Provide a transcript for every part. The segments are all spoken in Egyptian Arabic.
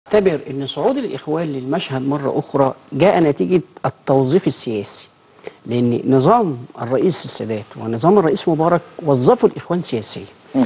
اعتبر ان صعود الاخوان للمشهد مره اخرى جاء نتيجه التوظيف السياسي لان نظام الرئيس السادات ونظام الرئيس مبارك وظفوا الاخوان سياسيا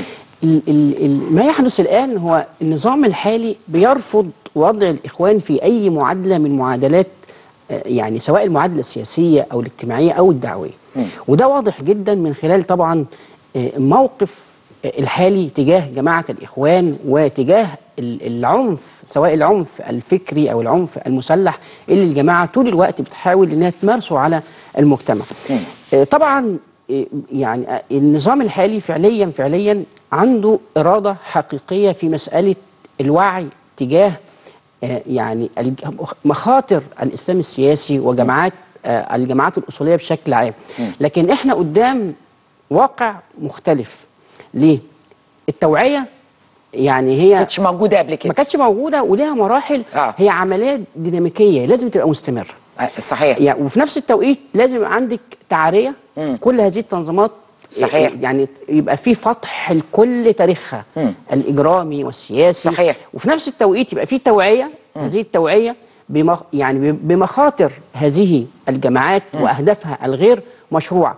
ال ال ال ما يحدث الان هو النظام الحالي بيرفض وضع الاخوان في اي معادله من معادلات آه، يعني سواء المعادله السياسيه او الاجتماعيه او الدعويه وده واضح جدا من خلال طبعا آه، موقف الحالي تجاه جماعة الإخوان وتجاه ال- العنف سواء العنف الفكري أو العنف المسلح اللي الجماعة طول الوقت بتحاول إنها تمارسه على المجتمع آه، طبعا آه، يعني آه، النظام الحالي فعليا فعليا عنده إرادة حقيقية في مسألة الوعي تجاه آه، يعني الج- مخاطر الإسلام السياسي وجماعات آه، الجماعات الأصولية بشكل عام لكن إحنا قدام واقع مختلف ليه؟ التوعية يعني هي كانتش موجوده قبل ما كده كانتش موجودة وليها مراحل آه. هي عمليات ديناميكية لازم تبقى مستمرة آه، صحيح يعني وفي نفس التوقيت لازم يبقى عندك تعرية كل هذه التنظيمات صحيح. يعني يبقى في فتح لكل تاريخها الإجرامي والسياسي صحيح. وفي نفس التوقيت يبقى في توعية هذه التوعية بمخ يعني بمخاطر هذه الجماعات وأهدافها الغير مشروعة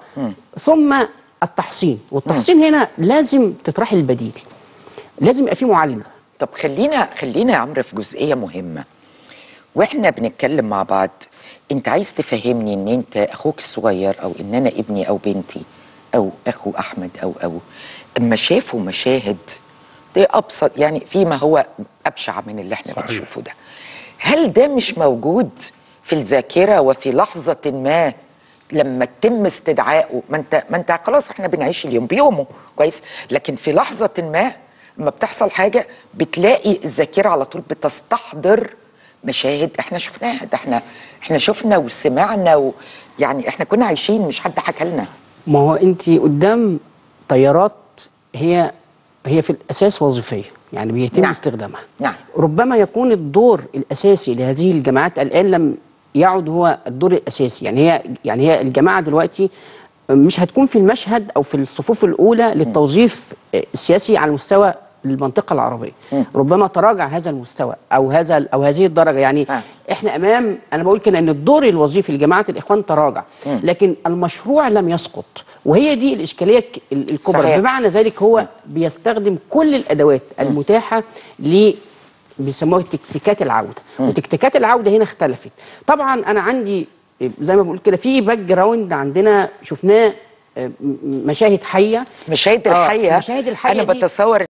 ثم التحصين والتحصين هنا لازم تطرحي البديل لازم يبقى في معالجة طب خلينا خلينا يا عمرو في جزئيه مهمه واحنا بنتكلم مع بعض انت عايز تفهمني ان انت اخوك الصغير او ان انا ابني او بنتي او اخو احمد او او اما شافوا مشاهد ده ابسط يعني فيما هو ابشع من اللي احنا بنشوفه ده هل ده مش موجود في الذاكره وفي لحظه ما لما تتم استدعائه ما انت ما انت خلاص احنا بنعيش اليوم بيومه كويس لكن في لحظه ما لما بتحصل حاجه بتلاقي الذاكره على طول بتستحضر مشاهد احنا شفناها ده احنا احنا شفنا وسمعنا و يعني احنا كنا عايشين مش حد حكى لنا ما هو انت قدام طيارات هي هي في الاساس وظيفيه يعني بيتم نعم. نعم. استخدامها نعم. ربما يكون الدور الاساسي لهذه الجماعات الان لم يعد هو الدور الاساسي يعني هي يعني هي الجماعه دلوقتي مش هتكون في المشهد او في الصفوف الاولى للتوظيف السياسي على مستوى المنطقه العربيه ربما تراجع هذا المستوى او هذا او هذه الدرجه يعني آه. احنا امام انا بقول كده ان الدور الوظيفي لجماعه الاخوان تراجع لكن المشروع لم يسقط وهي دي الاشكاليه ك- ال- الكبرى صحيح. بمعنى ذلك هو بيستخدم كل الادوات المتاحه ل بيسموها تكتيكات العوده وتكتيكات العوده هنا اختلفت طبعا انا عندي زي ما بقول كده في باك جراوند عندنا شفناه آه، م- مشاهد حيه مشاهد آه، الحيه مشاهد الحية انا دي- بتصور